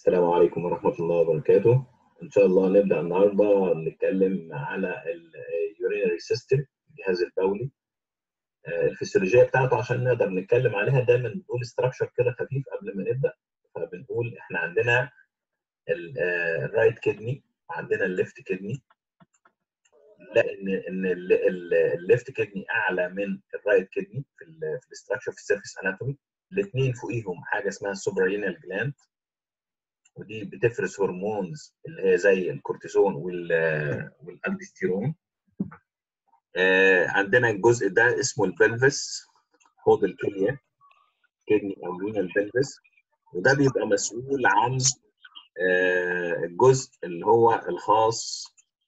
السلام عليكم ورحمة الله وبركاته إن شاء الله نبدأ النهاردة نتكلم على اليورينري سيستم الجهاز البولي آه، الفسيولوجية بتاعته عشان نقدر نتكلم عليها دايما بنقول استراكشر كده خفيف قبل ما نبدأ فبنقول إحنا عندنا الرايت كدني وعندنا الليفت كدني لا ان ان الليفت كدني اعلى من الرايت كدني في ال في الاستراكشر في السيرفيس اناتومي الاثنين فوقيهم حاجه اسمها السوبرينال جلاند ودي بتفرز هرمونز اللي هي زي الكورتيزون والالدستيرون آه عندنا الجزء ده اسمه البلفس حوض الكليه كدني او رينال بلفس وده بيبقى مسؤول عن آه الجزء اللي هو الخاص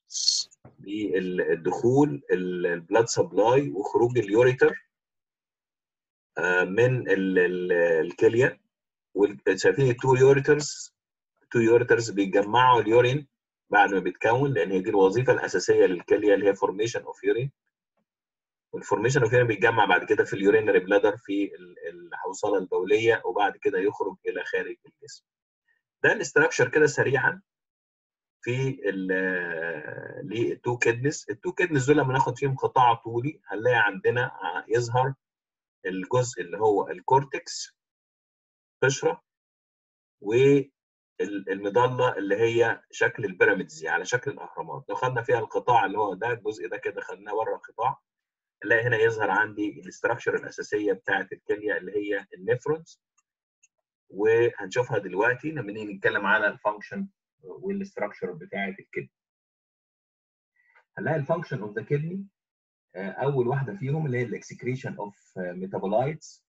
بالدخول البلاد سبلاي وخروج اليوريتر آه من الكليه شايفين التو يوريترز التو يوريترز بيجمعوا اليورين بعد ما بيتكون لان هي دي الوظيفه الاساسيه للكليه اللي هي فورميشن اوف يورين والفورميشن اوف يورين بيتجمع بعد كده في اليورينري بلادر في الحوصله البوليه وبعد كده يخرج الى خارج الجسم ده الاستراكشر كده سريعا في للتو كيدنس التو كيدنس دول لما ناخد فيهم قطاع طولي هنلاقي عندنا يظهر الجزء اللي هو الكورتكس قشره والمظله اللي هي شكل البيراميدز على شكل الاهرامات لو خدنا فيها القطاع اللي هو ده الجزء ده كده خدناه بره القطاع نلاقي هنا يظهر عندي الاستراكشر الاساسيه بتاعه الكليه اللي هي النفرونز وهنشوفها دلوقتي لما نيجي نتكلم على الفانكشن والاستراكشر بتاعه الكدني هنلاقي الفانكشن اوف ذا كدني اول واحده فيهم اللي هي الاكسكريشن اوف ميتابولايتس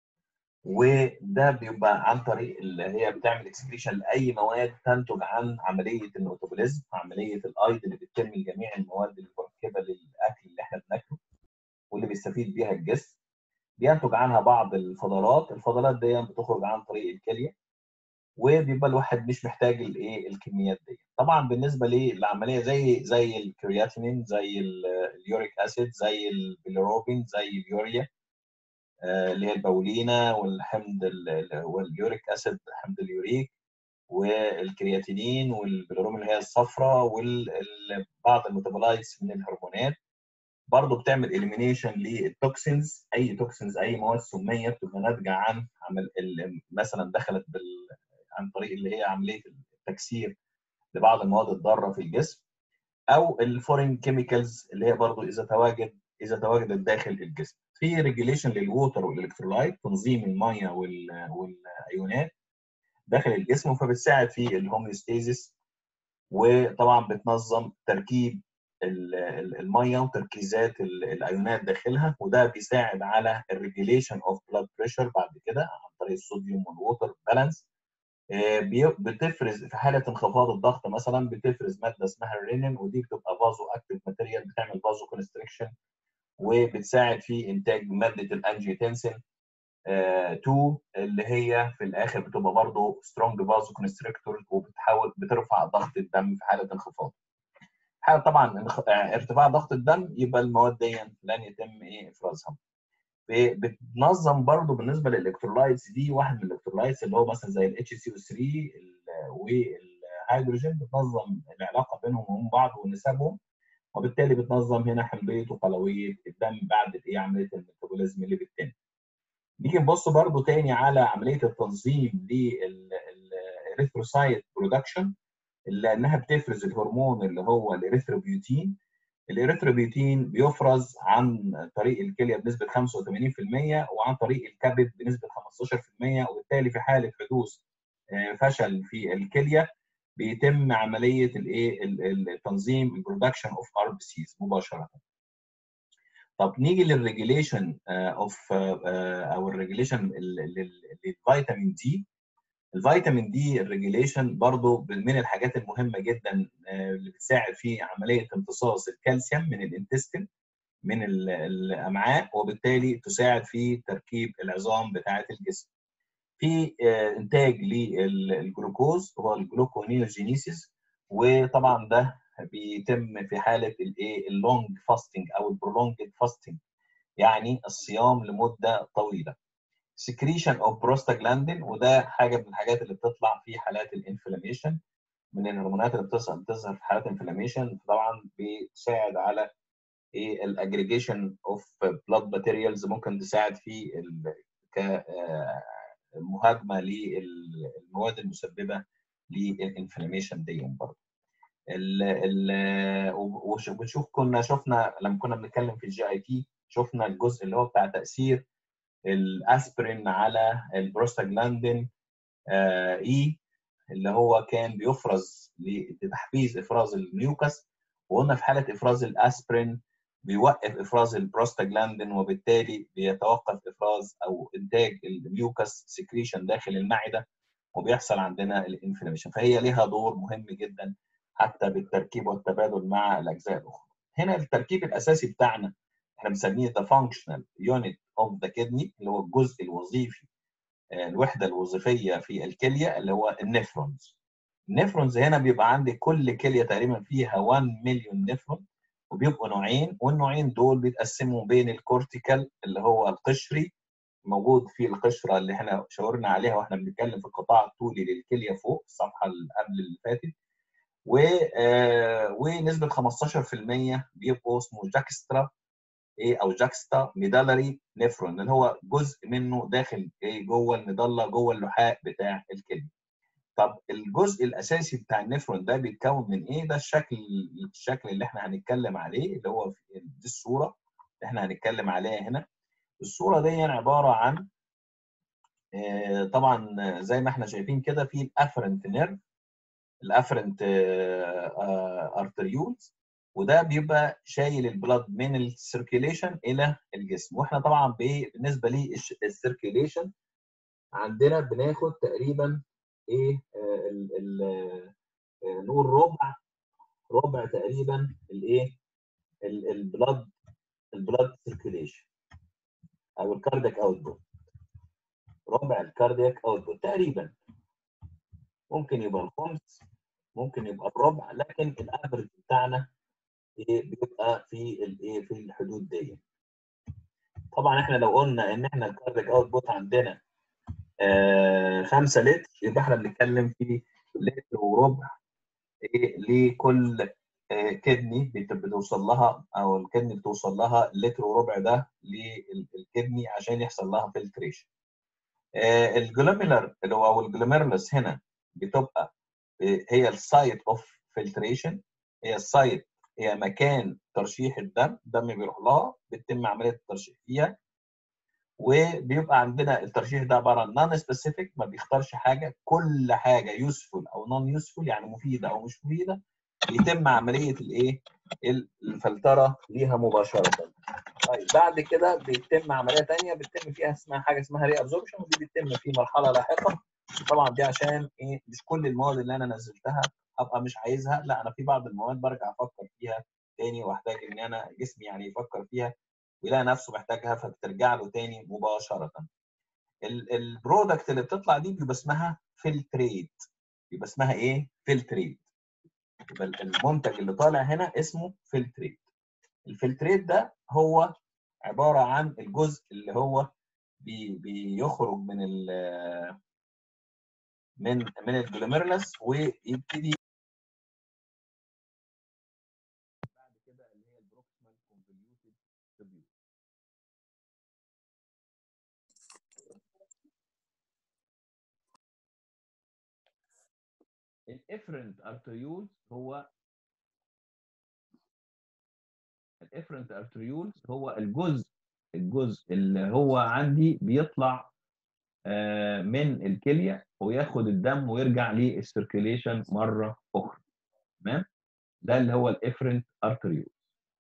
وده بيبقى عن طريق اللي هي بتعمل اكسكريشن لاي مواد تنتج عن عمليه الميتابوليزم عمليه الايض اللي بتتم لجميع المواد المركبه للاكل اللي احنا بناكله واللي بيستفيد بيها الجسم بينتج عنها بعض الفضلات الفضلات دي بتخرج عن طريق الكليه وبيبقى الواحد مش محتاج الايه الكميات دي طبعا بالنسبه للعمليه زي زي الكرياتينين زي اليوريك اسيد زي البيليروبين زي اليوريا اللي هي البولينا والحمض واليوريك اسيد حمض اليوريك والكرياتينين والبيليروبين اللي هي الصفراء وبعض الميتابولايتس من الهرمونات برضه بتعمل اليمينيشن للتوكسينز اي توكسينز اي مواد سميه بتبقى ناتجه عن عمل مثلا دخلت بال عن طريق اللي هي عمليه التكسير لبعض المواد الضاره في الجسم او الفورين كيميكالز اللي هي برضه اذا تواجد اذا تواجدت داخل الجسم في ريجوليشن للووتر والالكترولايت تنظيم الميه والايونات داخل الجسم فبتساعد في الهوميوستيزيس وطبعا بتنظم تركيب الميه وتركيزات الايونات داخلها وده بيساعد على الريجوليشن اوف بلاد بريشر بعد كده عن طريق الصوديوم والووتر بالانس بتفرز في حاله انخفاض الضغط مثلا بتفرز ماده اسمها الرينين ودي بتبقى فازو اكتيف ماتيريال بتعمل فازو كونستريكشن وبتساعد في انتاج ماده الانجيوتنسين 2 اللي هي في الاخر بتبقى برضه سترونج فازو كونستريكتور وبتحاول بترفع ضغط الدم في حاله انخفاض. حاله طبعا ارتفاع ضغط الدم يبقى المواد دي لن يتم ايه افرازها. بتنظم برضه بالنسبه للالكترولايتس دي واحد من الالكترولايتس اللي هو مثلا زي الاتش سي او 3 والهيدروجين بتنظم العلاقه بينهم وبين بعض ونسبهم وبالتالي بتنظم هنا حمضيه وقلويه الدم بعد ايه عمليه الميتابوليزم اللي بتتم. نيجي نبص برضه تاني على عمليه التنظيم للاريثروسايت برودكشن اللي انها بتفرز الهرمون اللي هو الاريثروبيوتين الاريثروبيوتين بيفرز عن طريق الكليه بنسبه 85% وعن طريق الكبد بنسبه 15% وبالتالي في حاله حدوث فشل في الكليه بيتم عمليه الايه التنظيم البرودكشن اوف ار بي سيز مباشره. طب نيجي للريجيليشن اوف او الريجيليشن للفيتامين دي الفيتامين دي الريجيليشن برضو من الحاجات المهمه جدا اللي بتساعد في عمليه امتصاص الكالسيوم من الانتستين من الامعاء وبالتالي تساعد في تركيب العظام بتاعه الجسم. في انتاج للجلوكوز هو الجلوكونيوجينيسيس وطبعا ده بيتم في حاله الايه اللونج فاستنج او البرولونجد فاستنج يعني الصيام لمده طويله secretion of prostaglandin وده حاجه من الحاجات اللي بتطلع في حالات الانفلاميشن من الهرمونات اللي بتظهر بتظهر في حالات الانفلاميشن طبعا بتساعد على ايه الاجريجيشن اوف بلاد ماتيريالز ممكن تساعد في كمهاجمه للمواد المسببه للانفلاميشن دي برضه ال ال وبنشوف كنا شفنا لما كنا بنتكلم في الجي اي تي شفنا الجزء اللي هو بتاع تاثير الاسبرين على البروستاجلاندين اي اللي هو كان بيفرز لتحفيز افراز الميوكس وقلنا في حاله افراز الاسبرين بيوقف افراز البروستاجلاندين وبالتالي بيتوقف افراز او انتاج الميوكس سكريشن داخل المعده وبيحصل عندنا الانفلاميشن فهي ليها دور مهم جدا حتى بالتركيب والتبادل مع الاجزاء الاخرى. هنا التركيب الاساسي بتاعنا احنا بنسميه the functional unit of the kidney اللي هو الجزء الوظيفي الوحده الوظيفيه في الكليه اللي هو النفرونز. النفرونز هنا بيبقى عندي كل كليه تقريبا فيها 1 مليون نفرون وبيبقوا نوعين والنوعين دول بيتقسموا بين الكورتيكال اللي هو القشري موجود في القشره اللي احنا شاورنا عليها واحنا بنتكلم في القطاع الطولي للكليه فوق الصفحه اللي قبل اللي فاتت و آه ونسبه 15% بيبقوا اسمه جاكسترا ايه او جاكستا ميدالري نفرون اللي هو جزء منه داخل ايه جوه المضله جوه اللحاء بتاع الكليه. طب الجزء الاساسي بتاع النفرون ده بيتكون من ايه؟ ده الشكل الشكل اللي احنا هنتكلم عليه اللي هو دي الصوره اللي احنا هنتكلم عليها هنا. الصوره دي عباره عن آه طبعا زي ما احنا شايفين كده في الافرنت نيرف الافرنت ارتريولز وده بيبقى شايل البلاد من السيركيليشن الى الجسم واحنا طبعا بالنسبه للسيركيليشن عندنا بناخد تقريبا ايه ال ال نقول ربع ربع تقريبا الايه البلاد البلاد سيركيليشن او الكاردياك اوتبوت ربع الكاردياك اوتبوت تقريبا ممكن يبقى الخمس ممكن يبقى الربع لكن الافرج بتاعنا بيبقى في الايه في الحدود دي طبعا احنا لو قلنا ان احنا الكاردياك اوتبوت عندنا 5 لتر يبقى احنا بنتكلم في لتر وربع ايه لكل آه كدني بتوصل لها او الكدني بتوصل لها لتر وربع ده للكدني عشان يحصل لها فلتريشن آه الجلوميلر اللي هو او الجلوميرلس هنا بتبقى هي السايت اوف فلتريشن هي السايت هي مكان ترشيح الدم الدم بيروح لها بيتم عمليه الترشيح فيها وبيبقى عندنا الترشيح ده عباره عن نون سبيسيفيك ما بيختارش حاجه كل حاجه يوسفول او نون يوسفول يعني مفيده او مش مفيده بيتم عمليه الايه الفلتره ليها مباشره طيب بعد كده بيتم عمليه ثانيه بيتم فيها اسمها حاجه اسمها ري ابزوربشن ودي بتتم في مرحله لاحقه طبعا دي عشان ايه مش كل المواد اللي انا نزلتها ابقى مش عايزها لا انا في بعض المواد برجع افكر فيها تاني واحتاج ان انا جسمي يعني يفكر فيها ويلاقي نفسه محتاجها فبترجع له تاني مباشره البرودكت اللي بتطلع دي بيبقى اسمها فلتريت يبقى اسمها ايه فلتريت يبقى المنتج اللي طالع هنا اسمه فلتريت الفلتريت ده هو عباره عن الجزء اللي هو بي بيخرج من ال من من الجلوميرلس ويبتدي بعد كده اللي هي البروكسيمال كونفوليوتد تبيوت الافرنت ارتريولز هو الافرنت ارتريولز هو الجزء الجزء اللي هو عندي بيطلع من الكليه وياخد الدم ويرجع للسيركيليشن مره اخرى تمام ده اللي هو الافرنت ارتريولز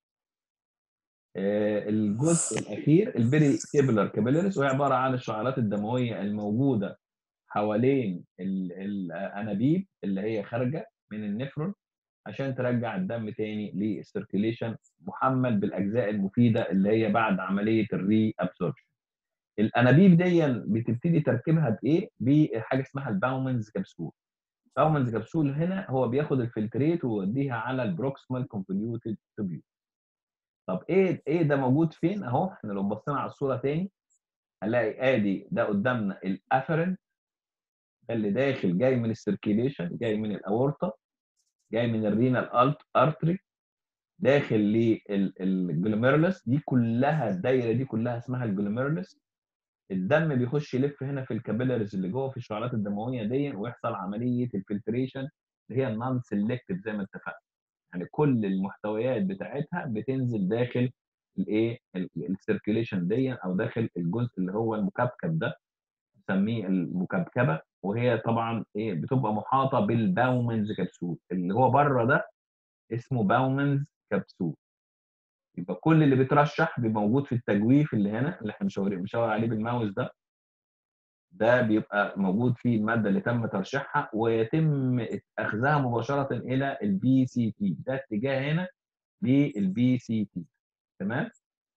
الجزء الاخير البري تيبلر كابيلاريس وهي عباره عن الشعيرات الدمويه الموجوده حوالين الانابيب اللي هي خارجه من النفرون عشان ترجع الدم تاني للسيركيليشن محمل بالاجزاء المفيده اللي هي بعد عمليه الري ابسوربشن الانابيب دي بتبتدي تركيبها بايه؟ بحاجه اسمها الباومنز كبسول. باومنز كبسول هنا هو بياخد الفلتريت ويوديها على البروكسيمال كونفوليوتد تبيوت. طب ايه ايه ده موجود فين؟ اهو احنا لو بصينا على الصوره تاني هنلاقي ادي ده قدامنا الافرنت ده اللي داخل جاي من السيركيليشن جاي من الاورطه جاي من الرينال ارتري داخل للجلوميرولس دي كلها الدايره دي كلها اسمها الجلوميرولس الدم بيخش يلف هنا في الكابيلاريز اللي جوه في الشعلات الدمويه دي ويحصل عمليه الفلتريشن اللي هي النون سيلكتيف زي ما اتفقنا يعني كل المحتويات بتاعتها بتنزل داخل الايه السيركيليشن دي او داخل الجزء اللي هو المكبكب ده بنسميه المكبكبه وهي طبعا ايه بتبقى محاطه بالباومنز كبسول اللي هو بره ده اسمه باومنز كبسول يبقى كل اللي بيترشح بيبقى موجود في التجويف اللي هنا اللي احنا مشاورين مشاور عليه بالماوس ده ده بيبقى موجود فيه الماده اللي تم ترشيحها ويتم اخذها مباشره الى البي سي تي ده اتجاه هنا للبي سي تي تمام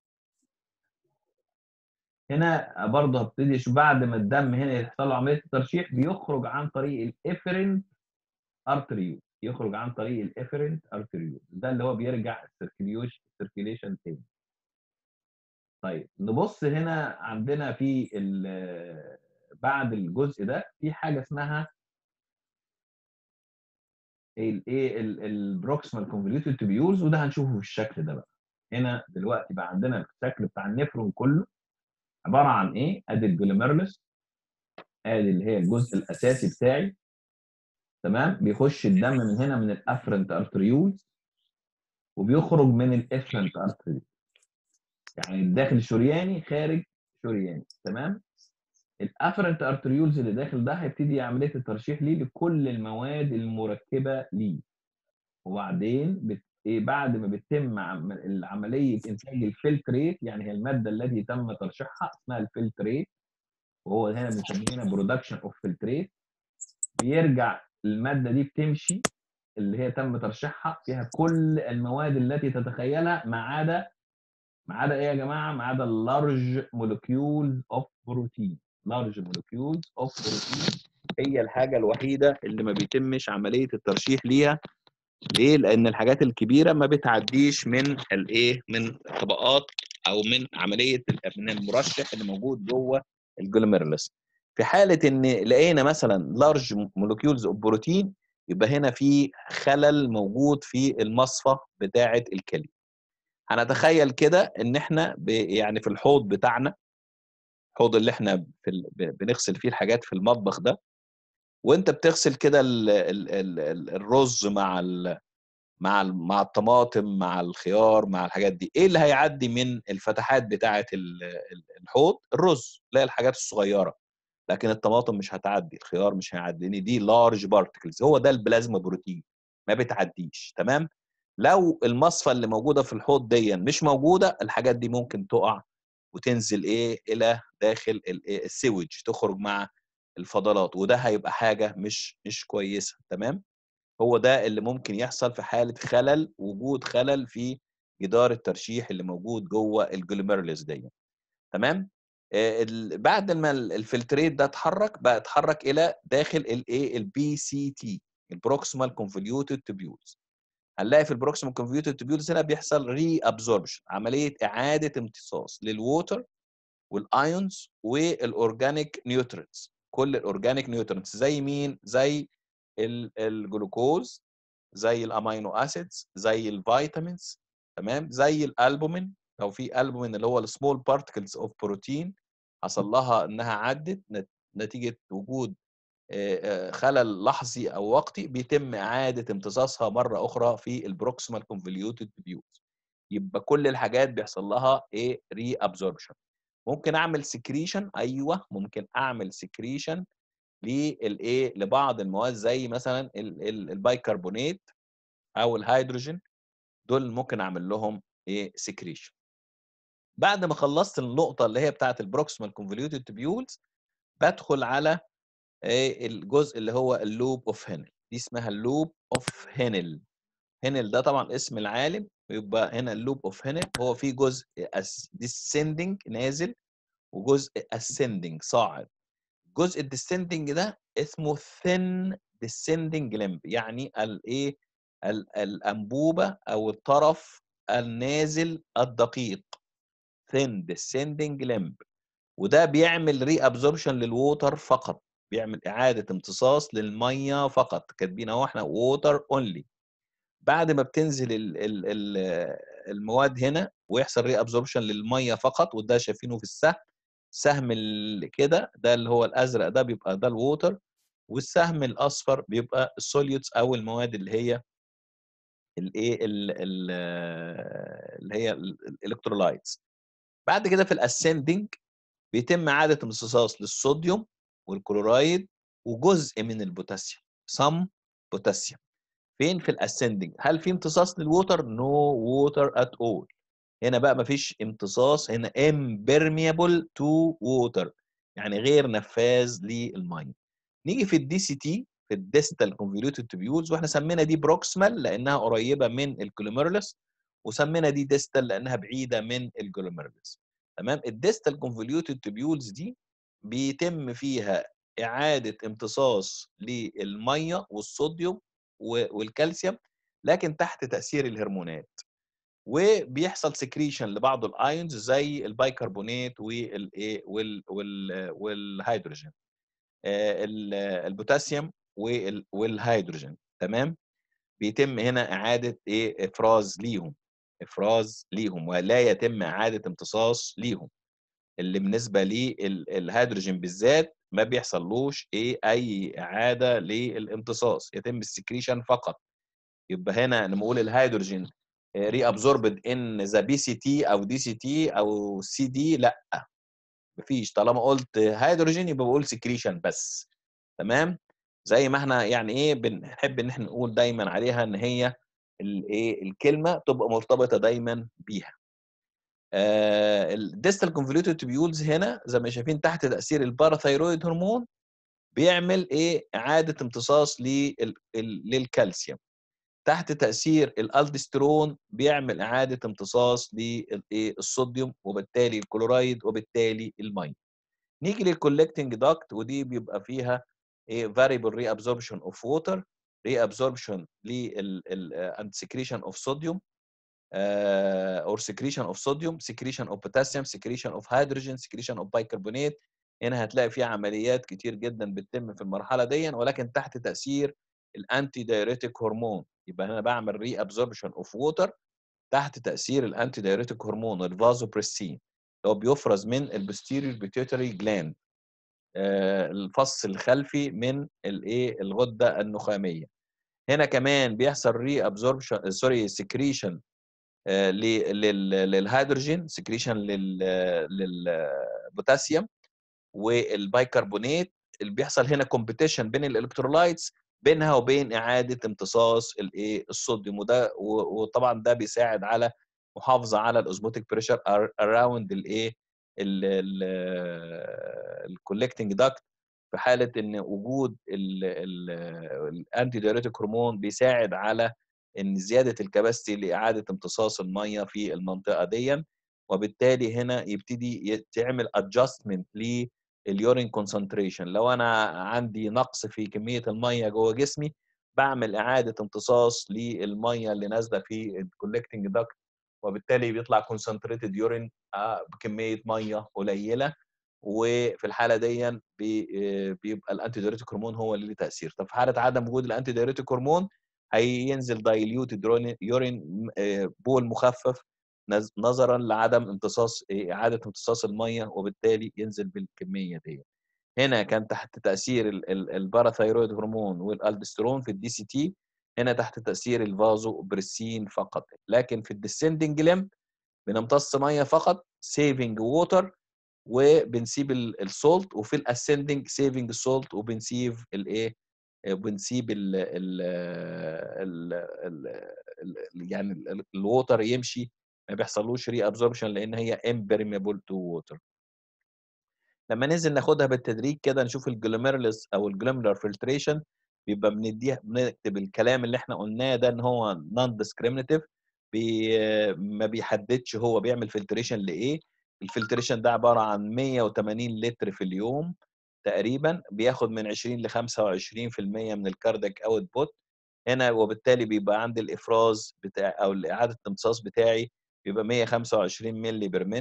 هنا برضه هبتدي بعد ما الدم هنا يحصل له عمليه الترشيح بيخرج عن طريق الافرنت ارتريول يخرج عن طريق الافرنت ارتريول ده اللي هو بيرجع السيركيليشن تاني طيب نبص هنا عندنا في بعد الجزء ده في حاجه اسمها الايه البروكسيمال كونفوليوتد تبيولز وده هنشوفه في الشكل ده بقى هنا دلوقتي بقى عندنا الشكل بتاع النفرون كله عباره عن ايه ادي الجلوميرولس ادي اللي هي الجزء الاساسي بتاعي تمام بيخش الدم من هنا من الافرنت ارتريولز وبيخرج من الافرنت ارتريولز يعني الداخل شرياني خارج شرياني تمام الافرنت ارتريولز اللي داخل ده هيبتدي عمليه الترشيح ليه لكل المواد المركبه ليه وبعدين بت... إيه بعد ما بيتم عمليه انتاج الفلتريت يعني هي الماده التي تم ترشيحها اسمها الفلتريت وهو هنا بنسميه هنا برودكشن اوف فلتريت بيرجع الماده دي بتمشي اللي هي تم ترشيحها فيها كل المواد التي تتخيلها ما عدا ما عدا ايه يا جماعه؟ ما عدا اللارج مولكيولز اوف بروتين لارج مولكيولز اوف بروتين هي الحاجه الوحيده اللي ما بيتمش عمليه الترشيح ليها ليه؟ لان الحاجات الكبيره ما بتعديش من الايه؟ من طبقات او من عمليه من المرشح اللي موجود جوه الجلوميرولس. في حاله ان لقينا مثلا لارج مولكيولز اوف بروتين يبقى هنا في خلل موجود في المصفى بتاعه الكلي. هنتخيل كده ان احنا يعني في الحوض بتاعنا الحوض اللي احنا في بنغسل فيه الحاجات في المطبخ ده وانت بتغسل كده الرز مع ال مع ال مع الطماطم مع الخيار مع الحاجات دي ايه اللي هيعدي من الفتحات بتاعه الحوض الرز اللي هي الحاجات الصغيره لكن الطماطم مش هتعدي الخيار مش هيعدي لان دي لارج بارتكلز هو ده البلازما بروتين ما بتعديش تمام لو المصفى اللي موجوده في الحوض دي مش موجوده الحاجات دي ممكن تقع وتنزل ايه الى داخل السيوج تخرج مع الفضلات وده هيبقى حاجه مش مش كويسه تمام هو ده اللي ممكن يحصل في حاله خلل وجود خلل في جدار الترشيح اللي موجود جوه الجلوميرولس دي تمام آه بعد ما الفلتريت ده اتحرك بقى اتحرك الى داخل الايه البي سي تي البروكسيمال كونفوليوتد تبيولز هنلاقي في البروكسيمال كونفوليوتد تبيولز هنا بيحصل ري ابزوربشن عمليه اعاده امتصاص للووتر والايونز والاورجانيك نيوترينتس كل الاورجانيك نيوترينتس زي مين زي الجلوكوز زي الامينو اسيدز زي الفيتامينز تمام زي الالبومين لو في البومين اللي هو السمول بارتكلز اوف بروتين حصل لها انها عدت نتيجه وجود خلل لحظي او وقتي بيتم اعاده امتصاصها مره اخرى في البروكسيمال كونفوليوتد تبيولز يبقى كل الحاجات بيحصل لها ايه ري ابزوربشن ممكن اعمل سكريشن ايوه ممكن اعمل سكريشن للايه لبعض المواد زي مثلا البايكربونات او الهيدروجين دول ممكن اعمل لهم ايه سكريشن بعد ما خلصت النقطه اللي هي بتاعه البروكسيمال كونفوليوتد تبيولز بدخل على ايه الجزء اللي هو اللوب اوف هينل دي اسمها اللوب اوف هينل هينل ده طبعا اسم العالم ويبقى هنا اللوب اوف هينل هو في جزء descending نازل وجزء ascending صاعد الجزء الديسندنج ده اسمه thin descending limb يعني الايه الانبوبه او الطرف النازل الدقيق thin descending limb وده بيعمل ري ابزوربشن للووتر فقط بيعمل اعاده امتصاص للميه فقط كاتبين اهو احنا ووتر اونلي بعد ما بتنزل ال ال ال المواد هنا ويحصل ري ابزوربشن للميه فقط وده شايفينه في السهم سهم ال- كده ده اللي هو الازرق ده بيبقى ده الووتر والسهم الاصفر بيبقى السوليوتس او المواد اللي هي الايه ال- ال- اللي هي الالكترولايتس بعد كده في الاسندنج بيتم اعاده امتصاص للصوديوم والكلورايد وجزء من البوتاسيوم سم بوتاسيوم فين في الاسندنج هل في امتصاص للووتر نو ووتر ات اول هنا بقى مفيش امتصاص هنا impermeable تو ووتر يعني غير نفاذ للميه نيجي في الدي سي تي في الديستال كونفوليوتد تبيولز واحنا سمينا دي بروكسمال لانها قريبه من الكلوميرولس وسمينا دي ديستال لانها بعيده من الجلوميرولس تمام الديستال كونفوليوتد تبيولز دي بيتم فيها اعاده امتصاص للميه والصوديوم و- والكالسيوم لكن تحت تاثير الهرمونات وبيحصل سكريشن لبعض الايونز زي البيكربونات والايه وال وال والهيدروجين آه، ال- البوتاسيوم وال- والهيدروجين تمام بيتم هنا اعاده ايه افراز ليهم افراز ليهم ولا يتم اعاده امتصاص ليهم اللي بالنسبه للهيدروجين بالذات ما بيحصلوش ايه اي اعاده للامتصاص يتم السكريشن فقط يبقى هنا لما اقول الهيدروجين ري ابزوربد ان ذا بي سي تي او دي سي تي او سي دي لا مفيش طالما قلت هيدروجين يبقى بقول سكريشن بس تمام زي ما احنا يعني ايه بنحب ان احنا نقول دايما عليها ان هي الايه الكلمه تبقى مرتبطه دايما بيها الديستال كونفوليوتد تبيولز هنا زي ما شايفين تحت تاثير الباراثايرويد هرمون بيعمل ايه اعاده امتصاص لل- ال- للكالسيوم تحت تاثير الالدسترون بيعمل اعاده امتصاص للصوديوم وبالتالي الكلورايد وبالتالي الميه نيجي للكولكتنج داكت ودي بيبقى فيها ايه variable reabsorption of water reabsorption لل and secretion of sodium uh, or secretion of sodium secretion of potassium secretion of hydrogen secretion of bicarbonate هنا هتلاقي فيها عمليات كتير جدا بتتم في المرحله دي ولكن تحت تاثير الانتي دايريتيك هرمون يبقى هنا بعمل ري ابزوربشن اوف ووتر تحت تاثير الانتي دايريتيك هرمون الفازوبريسين اللي هو بيفرز من البوستيريور بيتيوتري جلاند الفص الخلفي من الايه الغده النخاميه هنا كمان بيحصل ري ابزوربشن سوري سكريشن للهيدروجين سكريشن للبوتاسيوم والبيكربونات اللي بيحصل هنا كومبيتيشن بين الالكترولايتس بينها وبين اعاده امتصاص الايه الصوديوم وده و- وطبعا ده بيساعد على محافظه على الاوزموتيك بريشر اراوند الايه الكولكتنج داكت في حاله ان وجود الانتي دايريتيك هرمون بيساعد على ان زياده الكباستي لاعاده امتصاص الميه في المنطقه دي وبالتالي هنا يبتدي تعمل ادجستمنت لليورين كونسنتريشن لو انا عندي نقص في كميه الميه جوه جسمي بعمل اعاده امتصاص للميه اللي نازله في الكولكتنج داكت وبالتالي بيطلع كونسنتريتد يورين بكميه ميه قليله وفي الحاله دي بي- بيبقى الانتي دايريتيك هرمون هو اللي له تاثير طب في حاله عدم وجود الانتي دايريتيك هرمون هينزل دايليوتد يورين بول مخفف نز- نظرا لعدم امتصاص اعاده امتصاص الميه وبالتالي ينزل بالكميه دي هنا كان تحت تاثير ال- ال- الباراثايرويد هرمون والالدسترون في الدي سي تي هنا تحت تاثير الفازو بريسين فقط لكن في الديسندنج ليمب بنمتص ميه فقط سيفنج ووتر وبنسيب السولت وفي الاسندنج سيفنج السولت وبنسيب الايه بنسيب ال ال ال ال يعني الووتر يمشي ما بيحصلوش ري ابزوربشن لان هي امبرميبل تو ووتر لما ننزل ناخدها بالتدريج كده نشوف الجلوميرلس او الجلوميرلر فلتريشن بيبقى بنديها بنكتب الكلام اللي احنا قلناه ده ان هو نون ديسكريمنيتيف بي ما بيحددش هو بيعمل فلتريشن لايه الفلتريشن ده عباره عن 180 لتر في اليوم تقريبا بياخد من 20 ل 25% من الكاردياك اوت بوت هنا وبالتالي بيبقى عندي الافراز بتاع او اعاده الامتصاص بتاعي بيبقى 125 مللي بير مينت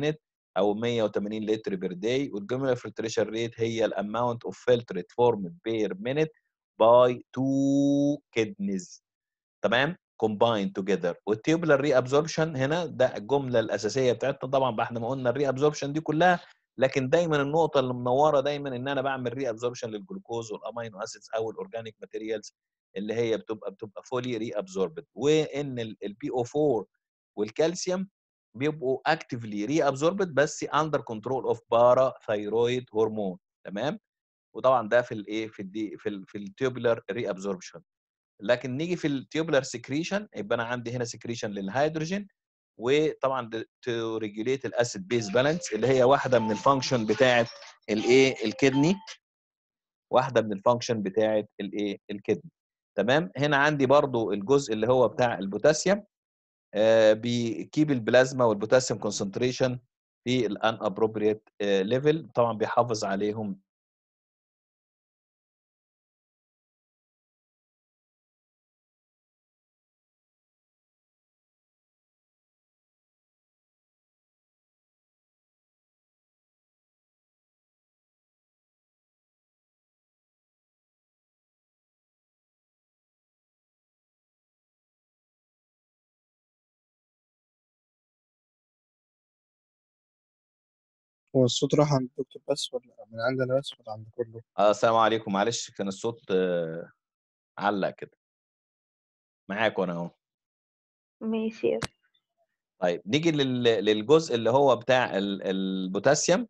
او 180 لتر بير داي والجمله فلتريشن ريت هي الاماونت اوف فلترت فورمد بير مينيت باي تو كدنيز تمام combined together والتيوبلر ري ابزوربشن هنا ده الجمله الاساسيه بتاعتنا طبعا بعد ما قلنا الري ابزوربشن دي كلها لكن دايما النقطه اللي منوره دايما ان انا بعمل ري ابزوربشن للجلوكوز والامينو اسيدز او الاورجانيك ماتيريالز اللي هي بتبقى بتبقى فولي ري ابزوربد وان البي او 4 والكالسيوم بيبقوا اكتفلي ري ابزوربد بس اندر كنترول اوف بارا ثايرويد هرمون تمام وطبعا ده في الايه في الدي في ال في التيوبلر ري ابزوربشن لكن نيجي في التيوبلر سكريشن يبقى انا عندي هنا سكريشن للهيدروجين وطبعا تو ريجوليت الاسيد بيز بالانس اللي هي واحده من الفانكشن بتاعه الايه الكدني واحده من الفانكشن بتاعه الايه الكدني تمام هنا عندي برضو الجزء اللي هو بتاع البوتاسيوم آه بيكيب البلازما والبوتاسيوم كونسنتريشن في الان ابروبريت ليفل طبعا بيحافظ عليهم هو الصوت راح عند الدكتور بس ولا من عندنا بس ولا عند كله؟ آه السلام عليكم معلش كان الصوت آه علق كده معاكم انا اهو ماشي طيب نيجي لل- للجزء اللي هو بتاع ال- البوتاسيوم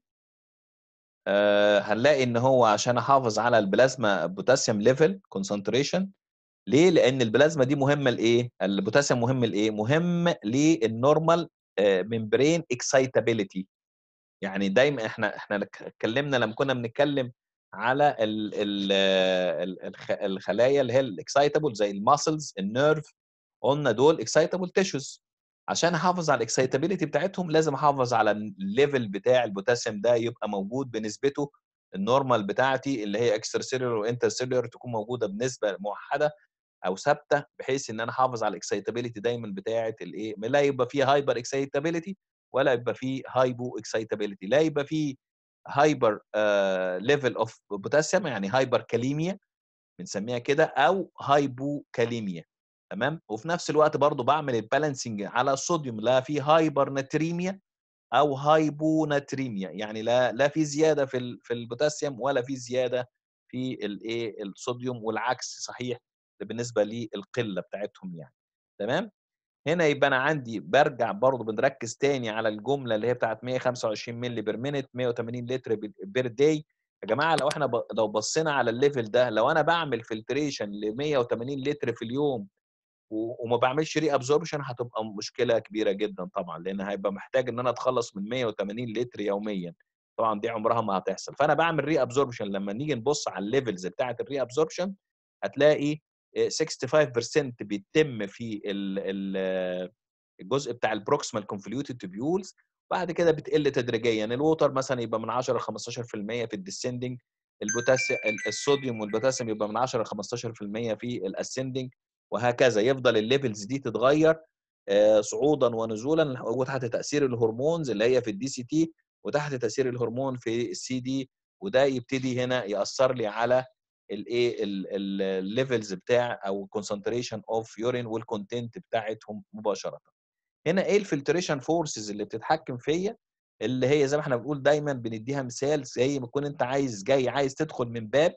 آه هنلاقي ان هو عشان احافظ على البلازما بوتاسيوم ليفل كونسنتريشن ليه؟ لان البلازما دي مهمه لايه؟ البوتاسيوم مهم لايه؟ مهم للنورمال ممبرين اكسايتابيليتي يعني دايما احنا احنا ك- اتكلمنا لما كنا بنتكلم على ال ال ال الخ- الخلايا اللي هي الاكسايتابل زي الماسلز النيرف قلنا دول اكسايتابل تيشوز عشان احافظ على الاكسايتابيليتي بتاعتهم لازم احافظ على الليفل بتاع البوتاسيوم ده يبقى موجود بنسبته النورمال بتاعتي اللي هي اكسترا سيلولر وانتر سيلولر تكون موجوده بنسبه موحده او ثابته بحيث ان انا احافظ على الاكسايتابيليتي دايما بتاعه الايه لا يبقى فيه هايبر اكسايتابيليتي ولا يبقى فيه هايبو اكسايتابيليتي لا يبقى فيه هايبر ليفل اوف بوتاسيوم يعني هايبر كاليميا بنسميها كده او هايبو كاليميا تمام وفي نفس الوقت برضو بعمل البالانسنج على الصوديوم لا في هايبر ناتريميا او هايبو ناتريميا يعني لا لا في زياده في ال- في البوتاسيوم ولا في زياده في الايه الصوديوم والعكس صحيح بالنسبه للقله بتاعتهم يعني تمام هنا يبقى انا عندي برجع برضه بنركز تاني على الجمله اللي هي بتاعت 125 مللي بير مينت 180 لتر بير داي يا جماعه لو احنا ب... لو بصينا على الليفل ده لو انا بعمل فلتريشن ل 180 لتر في اليوم و... وما بعملش ري ابزوربشن هتبقى مشكله كبيره جدا طبعا لان هيبقى محتاج ان انا اتخلص من 180 لتر يوميا طبعا دي عمرها ما هتحصل فانا بعمل ري ابزوربشن لما نيجي نبص على الليفلز بتاعه الري ابزوربشن هتلاقي 65% بيتم في ال ال الجزء بتاع البروكسيمال كونفوليوتد تيبيولز بعد كده بتقل تدريجيا الووتر مثلا يبقى من 10 ل 15% في الديسندنج البوتاسيوم الصوديوم والبوتاسيوم يبقى من 10 ل 15% في الاسندنج وهكذا يفضل الليفلز دي تتغير آه، صعودا ونزولا وتحت تاثير الهرمونز اللي هي في الدي سي تي وتحت تاثير الهرمون في السي دي وده يبتدي هنا ياثر لي على الايه الليفلز بتاع او كونسنتريشن اوف يورين والكونتنت بتاعتهم مباشره هنا ايه الفلتريشن فورسز اللي بتتحكم فيا اللي هي زي ما احنا بنقول دايما بنديها مثال زي ما تكون انت عايز جاي عايز تدخل من باب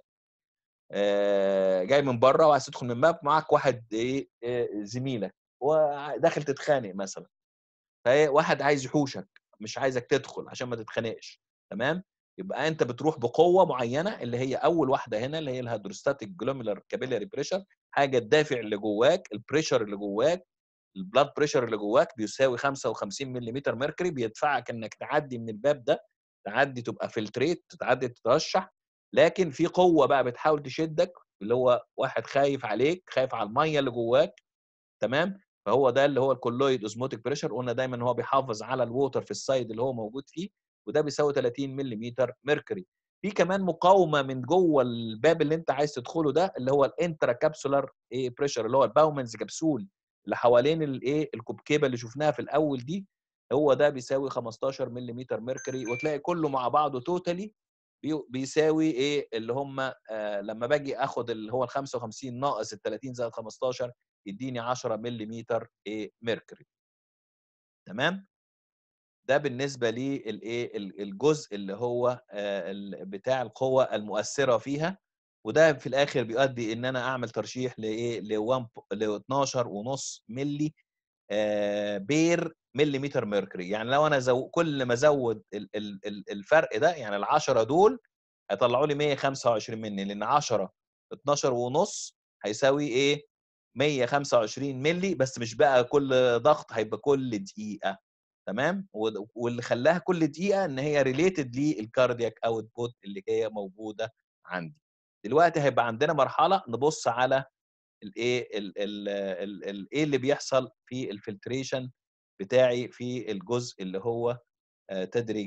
آه، جاي من بره وعايز تدخل من باب معاك واحد ايه آه، زميلك وداخل تتخانق مثلا فايه واحد عايز يحوشك مش عايزك تدخل عشان ما تتخانقش تمام يبقى انت بتروح بقوه معينه اللي هي اول واحده هنا اللي هي الهيدروستاتيك جلوميلر كابيلاري بريشر حاجه تدافع اللي جواك البريشر اللي جواك البلاد بريشر اللي جواك بيساوي 55 ملم ميركوري بيدفعك انك تعدي من الباب ده تعدي تبقى فلتريت تعدي تترشح لكن في قوه بقى بتحاول تشدك اللي هو واحد خايف عليك خايف على الميه اللي جواك تمام فهو ده اللي هو الكولويد اوزموتيك بريشر قلنا دايما ان هو بيحافظ على الووتر في السايد اللي هو موجود فيه وده بيساوي 30 ملم ميركوري في كمان مقاومه من جوه الباب اللي انت عايز تدخله ده اللي هو الانترا كابسولار ايه بريشر اللي هو الباومنز كبسول اللي حوالين الايه الكوبكيبه اللي شفناها في الاول دي هو ده بيساوي 15 ملم ميركوري وتلاقي كله مع بعضه توتالي بيساوي ايه اللي هم آه لما باجي اخد اللي هو ال 55 ناقص ال 30 زائد 15 يديني 10 ملم ايه ميركوري تمام ده بالنسبه للايه الجزء اللي هو آه ال- بتاع القوه المؤثره فيها وده في الاخر بيؤدي ان انا اعمل ترشيح لايه ل 1 ل 12 ونص ملي آه، بير مليمتر ميركوري يعني لو انا زو كل ما ازود ال- ال- ال- الفرق ده يعني ال 10 دول هيطلعوا لي 125 مني لان 10 12 ونص هيساوي ايه 125 ملي بس مش بقى كل ضغط هيبقى كل دقيقه تمام وال- واللي خلاها كل دقيقه ان هي ريليتد للكاردياك اوتبوت اللي هي موجوده عندي دلوقتي هيبقى عندنا مرحله نبص على الايه ال- ال- ال- ال- ايه اللي بيحصل في الفلتريشن بتاعي في الجزء اللي هو آه، تدريج